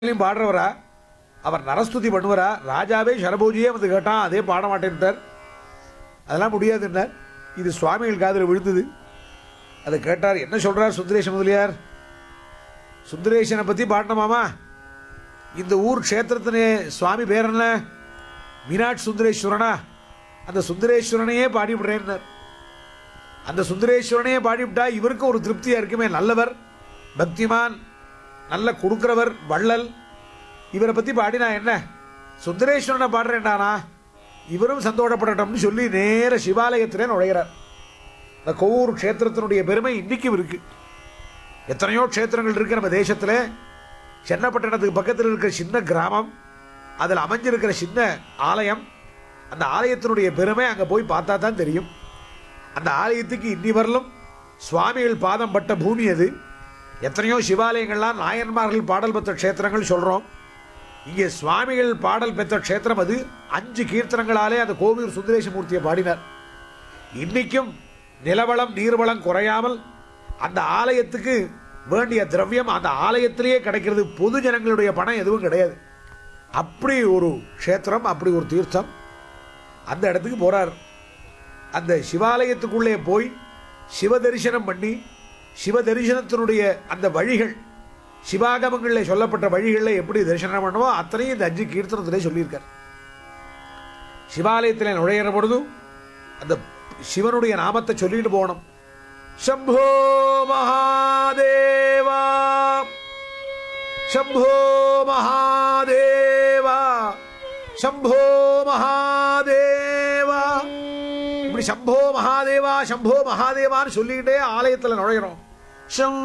ராமாயணம் பாடுறவரா அவர் நரஸ்துதி பண்ணுவாரா ராஜாவே சரபோஜியே வந்து கேட்டான் அதே பாட மாட்டேன்ட்டார் அதெல்லாம் முடியாதுன்னார் இது சுவாமிகள் காதில் விழுந்தது அதை கேட்டார் என்ன சொல்றார் சுந்தரேஷ முதலியார் சுந்தரேசனை பற்றி பாடணுமாமா இந்த ஊர் க்ஷேத்திரத்தினே சுவாமி பேர் என்ன மீனாட்சி சுந்தரேஸ்வரனா அந்த சுந்தரேஸ்வரனையே பாடிவிடுறேன்னார் அந்த சுந்தரேஸ்வரனையே பாடிவிட்டா இவருக்கு ஒரு திருப்தியா இருக்குமே நல்லவர் பக்திமான் நல்ல கொடுக்கிறவர் வள்ளல் இவரை பத்தி பாடினா என்ன சுந்தரேஸ்வரனை பாடுறேன்டானா இவரும் சந்தோஷப்படட்டும்னு சொல்லி நேர சிவாலயத்திலே நுழைகிறார் இந்த கொவ்வூர் க்ஷேத்திரத்தினுடைய பெருமை இன்னைக்கும் இருக்கு எத்தனையோ க்ஷேத்திரங்கள் இருக்கு நம்ம தேசத்துல சென்னப்பட்டணத்துக்கு பக்கத்தில் இருக்கிற சின்ன கிராமம் அதில் அமைஞ்சிருக்கிற சின்ன ஆலயம் அந்த ஆலயத்தினுடைய பெருமை அங்கே போய் பார்த்தா தான் தெரியும் அந்த ஆலயத்துக்கு இன்னி வரலும் சுவாமிகள் பாதம் பட்ட பூமி அது எத்தனையோ சிவாலயங்கள்லாம் நாயன்மார்கள் பாடல் பெற்ற க்ஷேத்திரங்கள் சொல்கிறோம் இங்கே சுவாமிகள் பாடல் பெற்ற க்ஷேத்திரம் அது அஞ்சு கீர்த்தனங்களாலே அந்த கோவில் சுந்தரேசமூர்த்தியை பாடினார் இன்னைக்கும் நிலவளம் நீர்வளம் குறையாமல் அந்த ஆலயத்துக்கு வேண்டிய திரவியம் அந்த ஆலயத்திலேயே கிடைக்கிறது பொது ஜனங்களுடைய பணம் எதுவும் கிடையாது அப்படி ஒரு க்ஷேத்திரம் அப்படி ஒரு தீர்த்தம் அந்த இடத்துக்கு போறார் அந்த சிவாலயத்துக்குள்ளே போய் சிவ தரிசனம் பண்ணி சிவ தரிசனத்தினுடைய அந்த வழிகள் சிவாகமங்களில் சொல்லப்பட்ட வழிகளில் எப்படி தரிசனம் பண்ணுமோ அத்தனையும் இந்த அஞ்சு கீர்த்தனத்திலே சொல்லியிருக்கார் சிவாலயத்தில் நுழையிற பொழுதும் அந்த சிவனுடைய நாமத்தை சொல்லிட்டு போகணும் சம்போ மகாதேவா சம்போ மகாதேவா சம்போ மகாதேவா இப்படி சம்போ மகாதேவா சம்போ மகாதேவான்னு சொல்லிக்கிட்டே ஆலயத்தில் நுழையிறோம் சம்